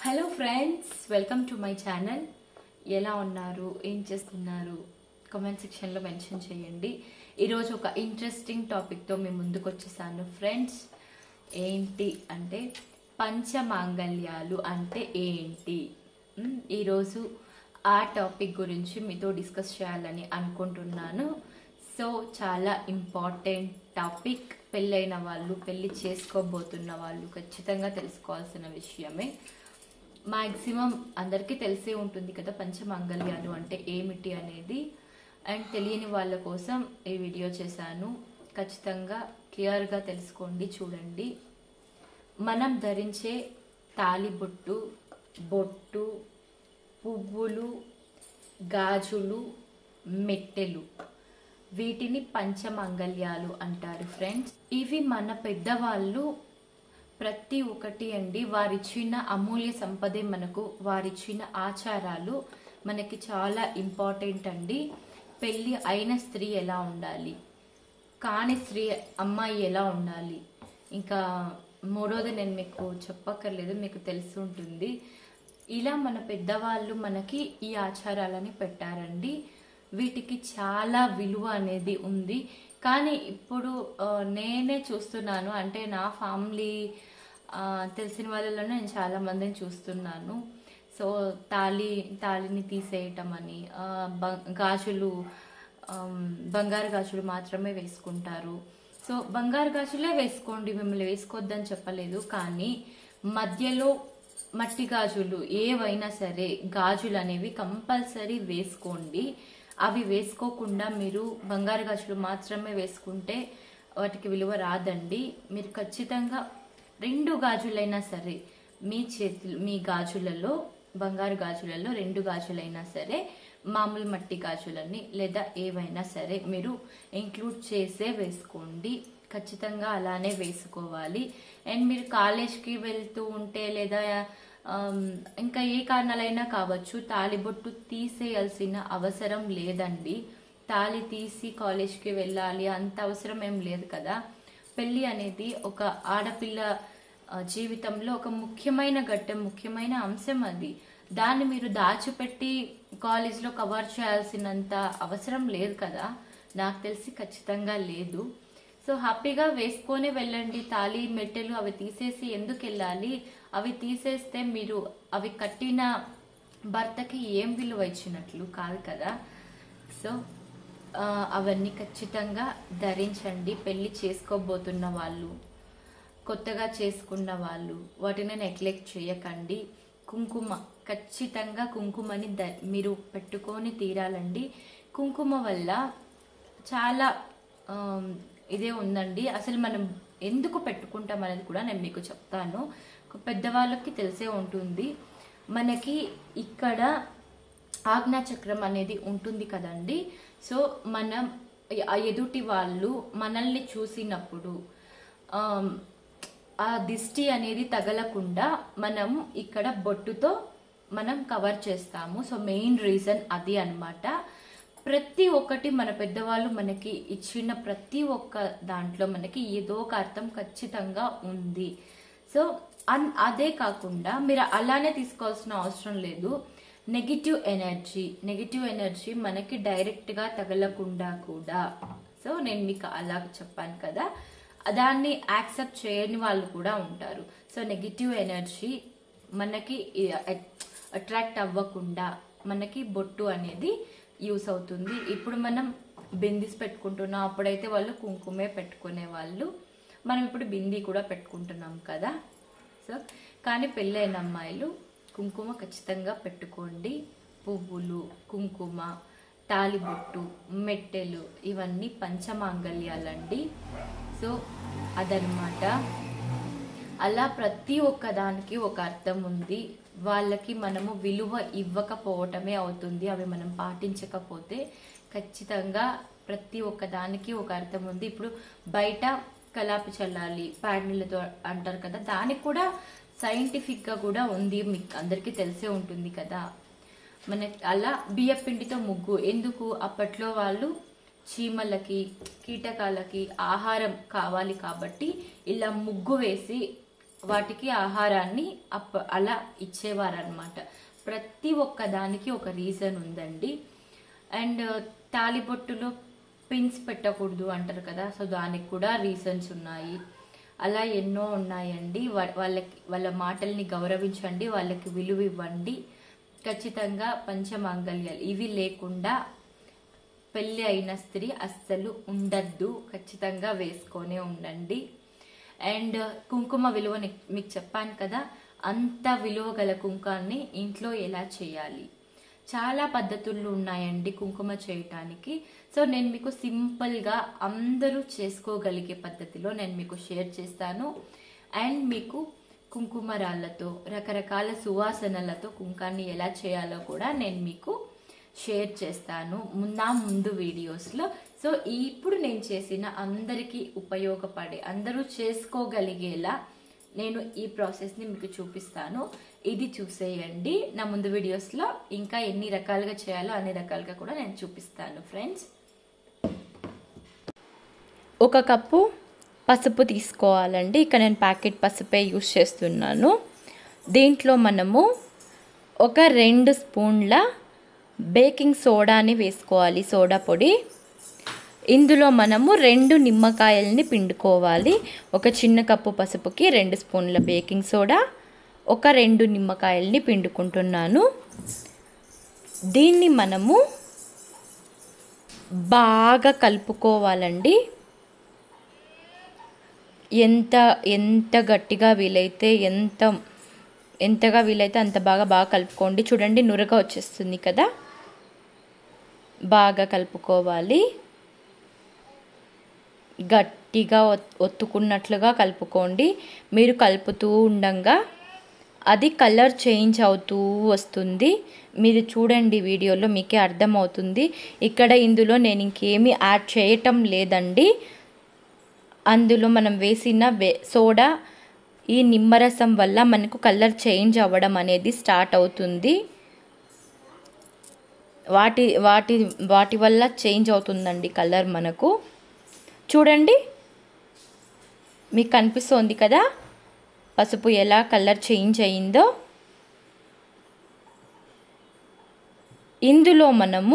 hello friends welcome to my channel ఎలా ఉన్నారు ఏం చేస్తున్నారు కామెంట్ సెక్షన్లో మెన్షన్ చేయండి ఈరోజు ఒక ఇంట్రెస్టింగ్ టాపిక్తో మేము ముందుకు వచ్చేసాను ఫ్రెండ్స్ ఏంటి అంటే పంచమాంగల్యాలు అంటే ఏంటి మ్, ఈరోజు ఆ టాపిక్ గురించి మీతో డిస్కస్ చేయాలని అనుకుంటున్నాను సో చాలా ఇంపార్టెంట్ టాపిక్ పెళ్ళైన వాళ్ళు పెళ్లి చేసుకోబోతున్న వాళ్ళు ఖచ్చితంగా తెలుసుకోవాల్సిన విషయమే మాక్సిమం అందరికీ తెలిసే ఉంటుంది కదా పంచమంగళ్యాలు అంటే ఏమిటి అనేది అండ్ తెలియని వాళ్ళ కోసం ఈ వీడియో చేశాను ఖచ్చితంగా క్లియర్గా తెలుసుకోండి చూడండి మనం ధరించే తాలిబొట్టు బొట్టు పువ్వులు గాజులు మెట్టెలు వీటిని పంచమంగళ్యాలు అంటారు ఫ్రెండ్స్ ఇవి మన పెద్దవాళ్ళు ప్రతి ఒక్కటి అండి వారిచ్చిన అమూల్య సంపదే మనకు వారిచ్చిన ఆచారాలు మనకి చాలా ఇంపార్టెంట్ అండి పెళ్ళి అయిన స్త్రీ ఎలా ఉండాలి కాని స్త్రీ అమ్మాయి ఎలా ఉండాలి ఇంకా మూడోది నేను మీకు చెప్పక్కర్లేదు మీకు తెలిసి ఉంటుంది ఇలా మన పెద్దవాళ్ళు మనకి ఈ ఆచారాలని పెట్టారండి వీటికి చాలా విలువ అనేది ఉంది కానీ ఇప్పుడు ఆ, నేనే చూస్తున్నాను అంటే నా ఫ్యామిలీ ఆ, తెలిసిన వాళ్ళలో నేను చాలా మందిని చూస్తున్నాను సో తాళి తాళిని తీసేయటం అని ఆ, బ- గాజులు ఆమ్, బంగారు గాజులు మాత్రమే వేసుకుంటారు సో బంగారు గాజులే వేసుకోండి మిమ్మల్ని వేసుకోవద్దని చెప్పలేదు కానీ మధ్యలో మట్టి గాజులు ఏవైనా సరే గాజులు అనేవి కంపల్సరీ వేసుకోండి అవి వేసుకోకుండా మీరు బంగారు గాజులు మాత్రమే వేసుకుంటే వాటికి విలువ రాదండి మీరు ఖచ్చితంగా రెండు గాజులైనా సరే మీ చేతులు మీ గాజులలో బంగారు గాజులలో రెండు గాజులైనా సరే మామూలు మట్టి గాజులని లేదా ఏవైనా సరే మీరు ఇంక్లూడ్ చేసే వేసుకోండి ఖచ్చితంగా అలానే వేసుకోవాలి అండ్ మీరు కాలేజ్కి వెళ్తూ ఉంటే లేదా ఆమ్, ఇంకా ఏ కారణాలైనా కావచ్చు తాలిబొట్టు తీసేయాల్సిన అవసరం లేదండి తాళి తీసి కాలేజ్కి వెళ్ళాలి అంత అవసరం ఏం లేదు కదా పెళ్ళి అనేది ఒక ఆడపిల్ల ఆ, జీవితంలో ఒక ముఖ్యమైన ఘట్టం ముఖ్యమైన అంశం అది దాన్ని మీరు దాచిపెట్టి కాలేజ్లో కవర్ చేయాల్సినంత అవసరం లేదు కదా నాకు తెలిసి ఖచ్చితంగా లేదు సో హ్యాపీగా వేసుకొని వెళ్ళండి తాళి మెట్టెలు అవి తీసేసి ఎందుకు వెళ్ళాలి అవి తీసేస్తే మీరు అవి కట్టిన భర్తకి ఏం విలువ ఇచ్చినట్లు కాదు కదా సో ఆ, అవన్నీ ఖచ్చితంగా ధరించండి పెళ్లి చేసుకోబోతున్న వాళ్ళు కొత్తగా చేసుకున్న వాళ్ళు వాటిని నెగ్లెక్ట్ చేయకండి కుంకుమ ఖచ్చితంగా కుంకుమని ద మీరు పెట్టుకొని తీరాలండి కుంకుమ వల్ల చాలా ఆమ్, ఇదే ఉందండి అసలు మనం ఎందుకు పెట్టుకుంటాం అనేది కూడా నేను మీకు చెప్తాను పెద్దవాళ్ళకి తెలిసే ఉంటుంది మనకి ఇక్కడ ఆజ్ఞా చక్రం అనేది ఉంటుంది కదండి సో మనం ఆ ఎదుటి వాళ్ళు మనల్ని చూసినప్పుడు ఆమ్, ఆ దిష్టి అనేది తగలకుండా మనం ఇక్కడ బొట్టుతో మనం కవర్ చేస్తాము సో మెయిన్ రీజన్ అది అన్నమాట ప్రతి ఒక్కటి మన పెద్దవాళ్ళు మనకి ఇచ్చిన ప్రతి ఒక్క దాంట్లో మనకి ఏదో ఒక అర్థం ఖచ్చితంగా ఉంది సో అన్- అదే కాకుండా మీరు అలానే తీసుకోవాల్సిన అవసరం లేదు నెగిటివ్ ఎనర్జీ నెగిటివ్ ఎనర్జీ మనకి డైరెక్ట్ గా తగలకుండా కూడా సో నేను మీకు అలా చెప్పాను కదా దాన్ని యాక్సెప్ట్ చేయని వాళ్ళు కూడా ఉంటారు సో నెగిటివ్ ఎనర్జీ మనకి అట్రాక్ట్ అవ్వకుండా మనకి బొట్టు అనేది యూస్ అవుతుంది ఇప్పుడు మనం బిందీస్ పెట్టుకుంటున్నాం అప్పుడైతే వాళ్ళు కుంకుమే పెట్టుకునే వాళ్ళు మనం ఇప్పుడు బిందీ కూడా పెట్టుకుంటున్నాం కదా సో కానీ పెళ్ళైన అమ్మాయిలు కుంకుమ ఖచ్చితంగా పెట్టుకోండి పువ్వులు కుంకుమ తాలిబొట్టు మెట్టెలు ఇవన్నీ పంచమాంగళ్యాలండి సో అదనమాట అలా ప్రతి ఒక్క దానికి ఒక అర్థం ఉంది వాళ్ళకి మనము విలువ ఇవ్వకపోవటమే అవుతుంది అవి మనం పాటించకపోతే ఖచ్చితంగా ప్రతి ఒక్క దానికి ఒక అర్థం ఉంది ఇప్పుడు బయట కలాపి చల్లాలి ప్యాడ్నీళ్ళతో అంటారు కదా దానికి కూడా సైంటిఫిక్ గా కూడా ఉంది మీకు అందరికీ తెలిసే ఉంటుంది కదా మనకి అలా బియ్య పిండితో ముగ్గు ఎందుకు అప్పట్లో వాళ్ళు చీమలకి కీటకాలకి ఆహారం కావాలి కాబట్టి ఇలా ముగ్గు వేసి వాటికి ఆహారాన్ని అప్ప అలా ఇచ్చేవారనమాట ప్రతి ఒక్క దానికి ఒక రీజన్ ఉందండి అండ్ తాలిబొట్టులో పిన్స్ పెట్టకూడదు అంటారు కదా సో దానికి కూడా రీజన్స్ ఉన్నాయి అలా ఎన్నో ఉన్నాయండి వా- వాళ్ళకి వాళ్ళ మాటల్ని గౌరవించండి వాళ్ళకి విలువ ఇవ్వండి ఖచ్చితంగా పంచమాంగల్యాలు ఇవి లేకుండా పెళ్ళి అయిన స్త్రీ అస్సలు ఉండద్దు ఖచ్చితంగా వేసుకొనే ఉండండి అండ్ కుంకుమ విలువ మీకు చెప్పాను కదా అంత విలువ గల కుంకాన్ని ఇంట్లో ఎలా చేయాలి చాలా పద్ధతులు ఉన్నాయండి కుంకుమ చేయటానికి సో నేను మీకు సింపుల్గా అందరూ చేసుకోగలిగే పద్ధతిలో నేను మీకు షేర్ చేస్తాను అండ్ మీకు కుంకుమ రాళ్ళతో రకరకాల సువాసనలతో కుంకాన్ని ఎలా చేయాలో కూడా నేను మీకు షేర్ చేస్తాను ము- నా ముందు వీడియోస్లో సో ఇప్పుడు నేను చేసిన అందరికీ ఉపయోగపడే అందరూ చేసుకోగలిగేలా నేను ఈ ప్రాసెస్ని మీకు చూపిస్తాను ఇది చూసేయండి నా ముందు వీడియోస్లో ఇంకా ఎన్ని రకాలుగా చేయాలో అన్ని రకాలుగా కూడా నేను చూపిస్తాను ఫ్రెండ్స్ ఒక కప్పు పసుపు తీసుకోవాలండి ఇక్కడ నేను ప్యాకెట్ పసుపే యూస్ చేస్తున్నాను దీంట్లో మనము ఒక రెండు స్పూన్ల బేకింగ్ సోడాని వేసుకోవాలి సోడా పొడి ఇందులో మనము రెండు నిమ్మకాయల్ని పిండుకోవాలి ఒక చిన్న కప్పు పసుపుకి రెండు స్పూన్ల బేకింగ్ సోడా ఒక రెండు నిమ్మకాయల్ని పిండుకుంటున్నాను దీన్ని మనము బాగా కలుపుకోవాలండి ఎంత ఎంత గట్టిగా వీలైతే ఎంత ఎంతగా వీలైతే అంత బాగా బాగా కలుపుకోండి చూడండి నురగ వచ్చేస్తుంది కదా బాగా కలుపుకోవాలి గట్టిగా ఒత్- ఒత్తుకున్నట్లుగా కలుపుకోండి మీరు కలుపుతూ ఉండంగా అది కలర్ చేంజ్ అవుతూ వస్తుంది మీరు చూడండి వీడియోలో మీకే అర్థమవుతుంది ఇక్కడ ఇందులో నేను ఇంకేమీ యాడ్ చేయటం లేదండి అందులో మనం వేసిన వే సోడా ఈ నిమ్మరసం వల్ల మనకు కలర్ చేంజ్ అవ్వడం అనేది స్టార్ట్ అవుతుంది వాటి వాటి వాటి వల్ల చేంజ్ అవుతుందండి కలర్ మనకు చూడండి మీకు కనిపిస్తోంది కదా పసుపు ఎలా కలర్ చేంజ్ అయిందో ఇందులో మనము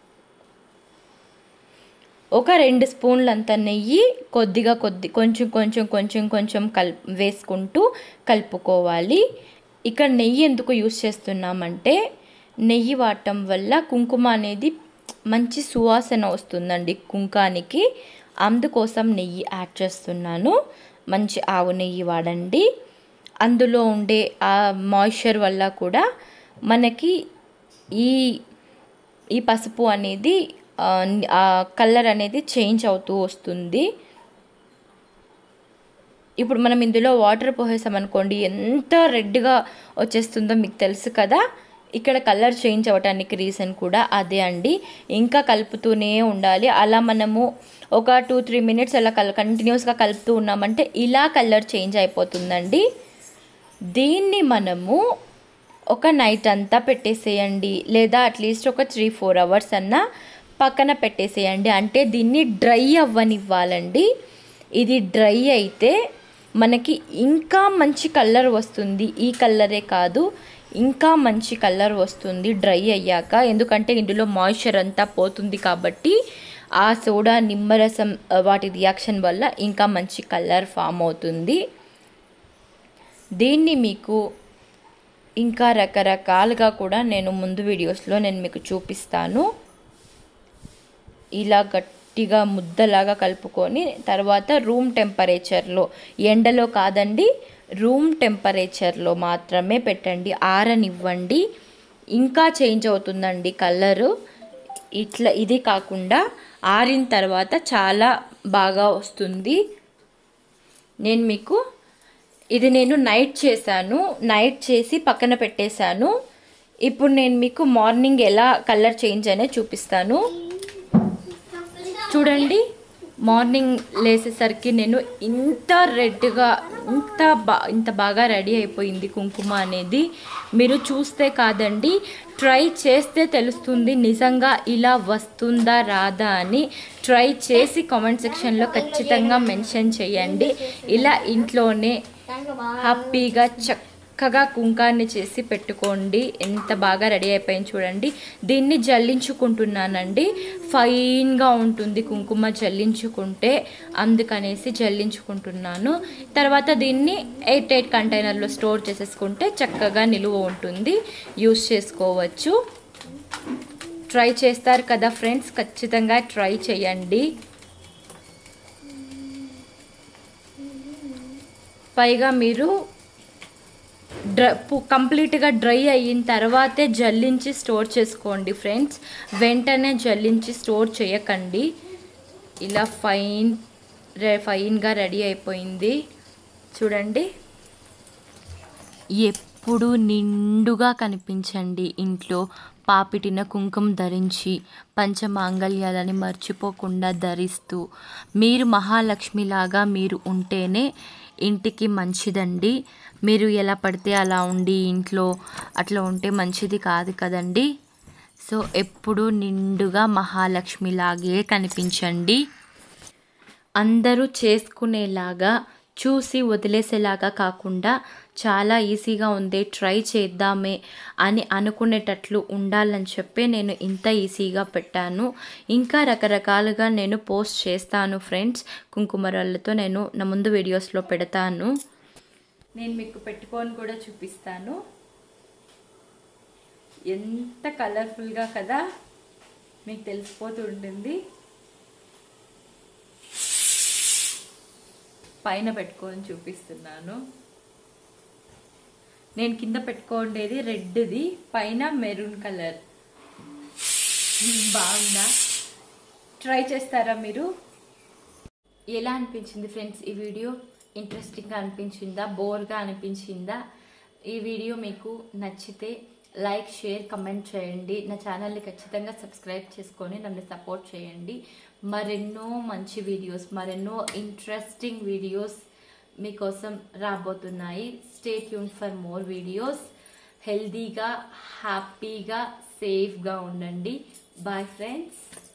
ఒక రెండు స్పూన్లంత నెయ్యి కొద్దిగా కొద్ది కొంచెం కొంచెం కొంచెం కొంచెం కల్ వేసుకుంటూ కలుపుకోవాలి ఇక్కడ నెయ్యి ఎందుకు యూస్ చేస్తున్నామంటే నెయ్యి వాడటం వల్ల కుంకుమ అనేది మంచి సువాసన వస్తుందండి కుంకానికి అందుకోసం నెయ్యి యాడ్ చేస్తున్నాను మంచి ఆవు నెయ్యి వాడండి అందులో ఉండే ఆ మాయిశ్చర్ వల్ల కూడా మనకి ఈ ఈ పసుపు అనేది ఆ, ఆ కలర్ అనేది చేంజ్ అవుతూ వస్తుంది ఇప్పుడు మనం ఇందులో వాటర్ పోసేసామనుకోండి ఎంత రెడ్గా వచ్చేస్తుందో మీకు తెలుసు కదా ఇక్కడ కలర్ చేంజ్ అవ్వటానికి రీజన్ కూడా అదే అండి ఇంకా కలుపుతూనే ఉండాలి అలా మనము ఒక టూ త్రీ మినిట్స్ అలా కల్ కంటిన్యూస్గా కలుపుతూ ఉన్నామంటే ఇలా కలర్ చేంజ్ అయిపోతుందండి దీన్ని మనము ఒక నైట్ అంతా పెట్టేసేయండి లేదా అట్లీస్ట్ ఒక త్రీ ఫోర్ అవర్స్ అన్నా పక్కన పెట్టేసేయండి అంటే దీన్ని డ్రై అవ్వనివ్వాలండి ఇది డ్రై అయితే మనకి ఇంకా మంచి కలర్ వస్తుంది ఈ కలరే కాదు ఇంకా మంచి కలర్ వస్తుంది డ్రై అయ్యాక ఎందుకంటే ఇందులో మాయిశ్చర్ అంతా పోతుంది కాబట్టి ఆ సోడా నిమ్మరసం ఆ, వాటి రియాక్షన్ వల్ల ఇంకా మంచి కలర్ ఫామ్ అవుతుంది దీన్ని మీకు ఇంకా రకరకాలుగా కూడా నేను ముందు వీడియోస్లో నేను మీకు చూపిస్తాను ఇలా గట్టిగా ముద్దలాగా కలుపుకొని తర్వాత రూమ్ టెంపరేచర్లో ఎండలో కాదండి రూమ్ టెంపరేచర్లో మాత్రమే పెట్టండి ఆరనివ్వండి ఇంకా చేంజ్ అవుతుందండి కలరు ఇట్లా ఇది కాకుండా ఆరిన తర్వాత చాలా బాగా వస్తుంది నేను మీకు ఇది నేను నైట్ చేశాను నైట్ చేసి పక్కన పెట్టేశాను ఇప్పుడు నేను మీకు మార్నింగ్ ఎలా కలర్ చేంజ్ అనేది చూపిస్తాను చూడండి మార్నింగ్ లేసేసరికి నేను ఇంత రెడ్గా ఇంత బా ఇంత బాగా రెడీ అయిపోయింది కుంకుమ అనేది మీరు చూస్తే కాదండి ట్రై చేస్తే తెలుస్తుంది నిజంగా ఇలా వస్తుందా రాదా అని ట్రై చేసి కామెంట్ సెక్షన్లో ఖచ్చితంగా మెన్షన్ చేయండి ఇలా ఇంట్లోనే హ్యాపీగా చక్కగా కుంకాన్ని చేసి పెట్టుకోండి ఎంత బాగా రెడీ అయిపోయింది చూడండి దీన్ని జల్లించుకుంటున్నానండి ఫైన్గా ఉంటుంది కుంకుమ జల్లించుకుంటే అందుకనేసి జల్లించుకుంటున్నాను తర్వాత దీన్ని ఎయిట్ ఎయిట్ కంటైనర్లో స్టోర్ చేసేసుకుంటే చక్కగా నిలువ ఉంటుంది యూస్ చేసుకోవచ్చు ట్రై చేస్తారు కదా ఫ్రెండ్స్ ఖచ్చితంగా ట్రై చేయండి పైగా మీరు డ్రై కంప్లీట్గా డ్రై అయిన తర్వాతే జల్లించి స్టోర్ చేసుకోండి ఫ్రెండ్స్ వెంటనే జల్లించి స్టోర్ చేయకండి ఇలా ఫైన్ రె- ఫైన్గా రెడీ అయిపోయింది చూడండి ఎప్పుడు నిండుగా కనిపించండి ఇంట్లో పాపిటిన కుంకుమ ధరించి పంచమాంగళ్యాలని మర్చిపోకుండా ధరిస్తూ మీరు మహాలక్ష్మిలాగా మీరు ఉంటేనే ఇంటికి మంచిదండి మీరు ఎలా పడితే అలా ఉండి ఇంట్లో అట్లా ఉంటే మంచిది కాదు కదండి సో ఎప్పుడు నిండుగా మహాలక్ష్మిలాగే కనిపించండి అందరూ చేసుకునేలాగా చూసి వదిలేసేలాగా కాకుండా చాలా ఈజీగా ఉంది ట్రై చేద్దామే అని అనుకునేటట్లు ఉండాలని చెప్పి నేను ఇంత ఈజీగా పెట్టాను ఇంకా రకరకాలుగా నేను పోస్ట్ చేస్తాను ఫ్రెండ్స్ కుంకుమరాళ్ళతో నేను నా ముందు వీడియోస్లో పెడతాను నేను మీకు పెట్టుకొని కూడా చూపిస్తాను ఎంత కలర్ఫుల్గా కదా మీకు తెలిసిపోతూ ఉంటుంది పైన పెట్టుకొని చూపిస్తున్నాను నేను కింద పెట్టుకోండేది రెడ్ది పైన మెరూన్ కలర్ బాగుందా ట్రై చేస్తారా మీరు ఎలా అనిపించింది ఫ్రెండ్స్ ఈ వీడియో ఇంట్రెస్టింగ్గా అనిపించిందా బోర్గా అనిపించిందా ఈ వీడియో మీకు నచ్చితే లైక్ షేర్ కమెంట్ చేయండి నా ఛానల్ని ఖచ్చితంగా సబ్స్క్రైబ్ చేసుకొని నన్ను సపోర్ట్ చేయండి మరెన్నో మంచి వీడియోస్ మరెన్నో ఇంట్రెస్టింగ్ వీడియోస్ మీకోసం రాబోతున్నాయి stay tune for more videos హెల్దీగా హ్యాపీగా సేఫ్గా ఉండండి బాయ్ ఫ్రెండ్స్